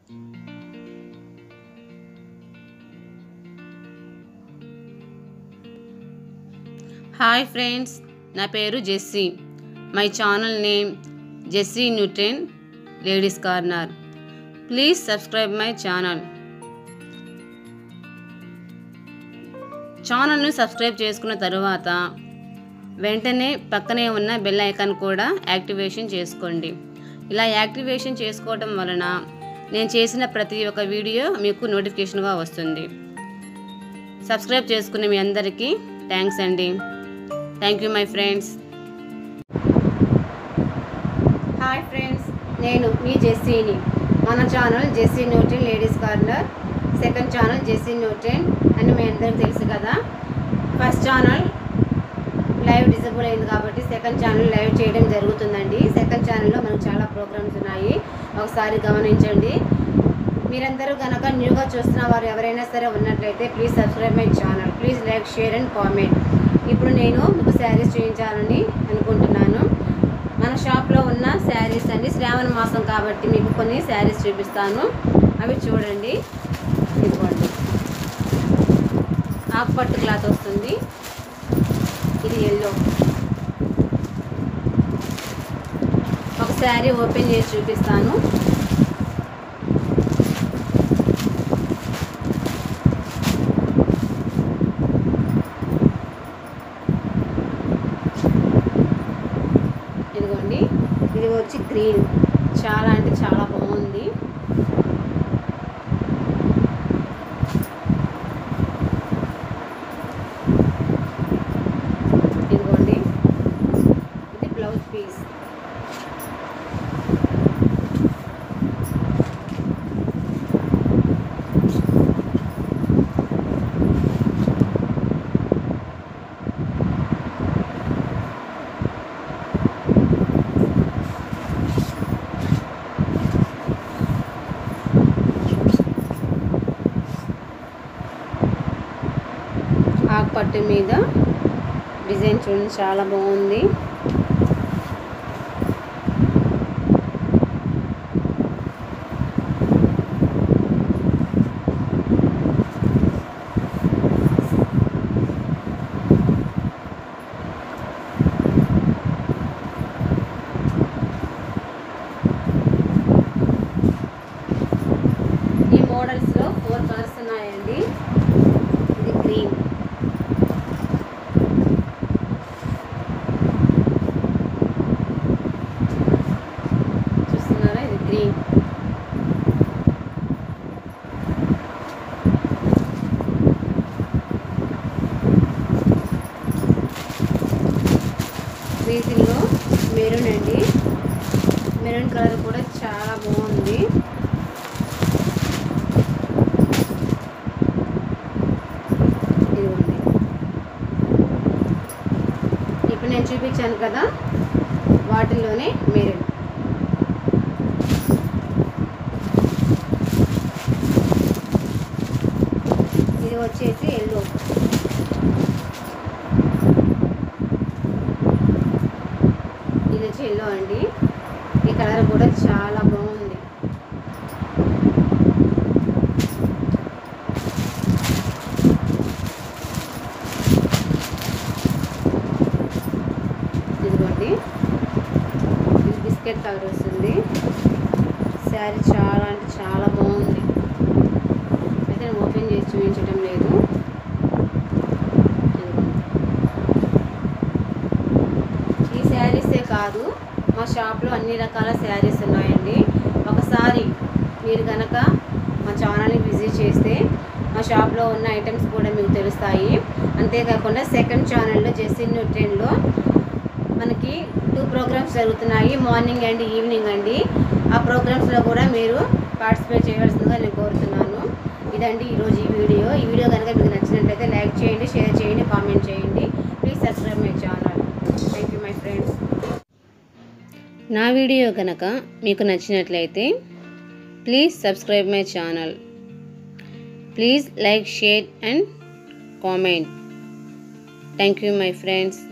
Hi friends నా పేరు Jessie my channel name Jessie nutrition ladies corner please subscribe my channel ఛానల్ను subscribe చేసుకున్న తరువాత వెంటనే పక్కనే ఉన్న బెల్ ఐకాన్ కూడా యాక్టివేషన్ చేసుకోండి ఇలా యాక్టివేషన్ చేసుకోవడం వలన నేను చేసిన ప్రతి ఒక్క వీడియో మీకు నోటిఫికేషన్గా వస్తుంది సబ్స్క్రైబ్ చేసుకునే మీ అందరికీ థ్యాంక్స్ అండి thank you my friends hi friends నేను మీ జెస్సీని మన channel Jessie nutrition ladies corner second channel Jessie nutrition అని మీ అందరికి తెలుసు కదా ఫస్ట్ ఛానల్ లైవ్ డిజబుల్ అయింది కాబట్టి సెకండ్ ఛానల్ లైవ్ చేయడం జరుగుతుందండి సెకండ్ ఛానల్లో మనకు చాలా ప్రోగ్రామ్స్ ఉన్నాయి ఒకసారి గమనించండి మీరందరూ కనుక న్యూగా చూస్తున్న వారు ఎవరైనా సరే ఉన్నట్లయితే please subscribe my channel please like share and comment ఇప్పుడు నేను మీకు శారీస్ చూపించాలని అనుకుంటున్నాను మన షాప్లో ఉన్న శారీస్ అండి శ్రావణ మాసం కాబట్టి మీకు కొన్ని శారీస్ చూపిస్తాను అవి చూడండి ఇదిగోండి ఆకుపట్టు క్లాత్ వస్తుంది ఇది ఎల్లో ఒక శారీ ఓపెన్ చేసి చూపిస్తాను ఇదిగోండి ఇది వచ్చి గ్రీన్ చాలా అంటే చాలా బాగుంది ఇదిగోండి ఇది బ్లౌజ్ పీస్ ఆకుపట్టు మీద డిజైన్ చూడండి చాలా బాగుంది ఈ మోడల్స్లో ఫోర్ కలర్స్ ఉన్నాయండి ఇది గ్రీన్ చూస్తున్నారా ఇది గ్రీన్ వీటిల్లో మెరూన్ అండి మెరూన్ కలర్ కూడా చాలా బాగుంది ఇదిగోండి ఇప్పుడు నేను చూపించాను కదా వాటిల్లోనే మెరూన్ ఇది వచ్చేసి ఎల్లో ఇది వచ్చి ఎల్లో అండి ఈ కలర్ కూడా చాలా బాగుంది ఇదిగోండి ఇది బిస్కెట్ కలర్ వస్తుంది శారీ చాలా అంటే చాలా బాగుంది అయితే నేను ఓపెన్ చేసి చూపించడం లేదు ఇదిగోండి. ఈ శారీసే కాదు మా షాప్లో అన్ని రకాల శారీస్ ఉన్నాయండి ఒకసారి మీరు కనుక మా ఛానల్ని విజిట్ చేస్తే మా షాప్లో ఉన్న ఐటమ్స్ కూడా మీకు తెలుస్తాయి అంతేకాకుండా సెకండ్ ఛానల్లో జెస్సీ న్యూట్రెన్లో మనకి టూ ప్రోగ్రామ్స్ జరుగుతున్నాయి మార్నింగ్ అండ్ ఈవినింగ్ అండి ఆ ప్రోగ్రామ్స్లో కూడా మీరు పార్టిసిపేట్ చేయవలసిందిగా నేను కోరుతున్నాను ఇదండి ఈరోజు ఈ వీడియో ఈ వీడియో కనుక మీకు నచ్చినట్లయితే లైక్ చేయండి షేర్ చేయండి కామెంట్ చేయండి please subscribe my channel thank you my friends నా వీడియో కనుక మీకు నచ్చినట్లయితే please subscribe my channel please like share and comment thank you my friends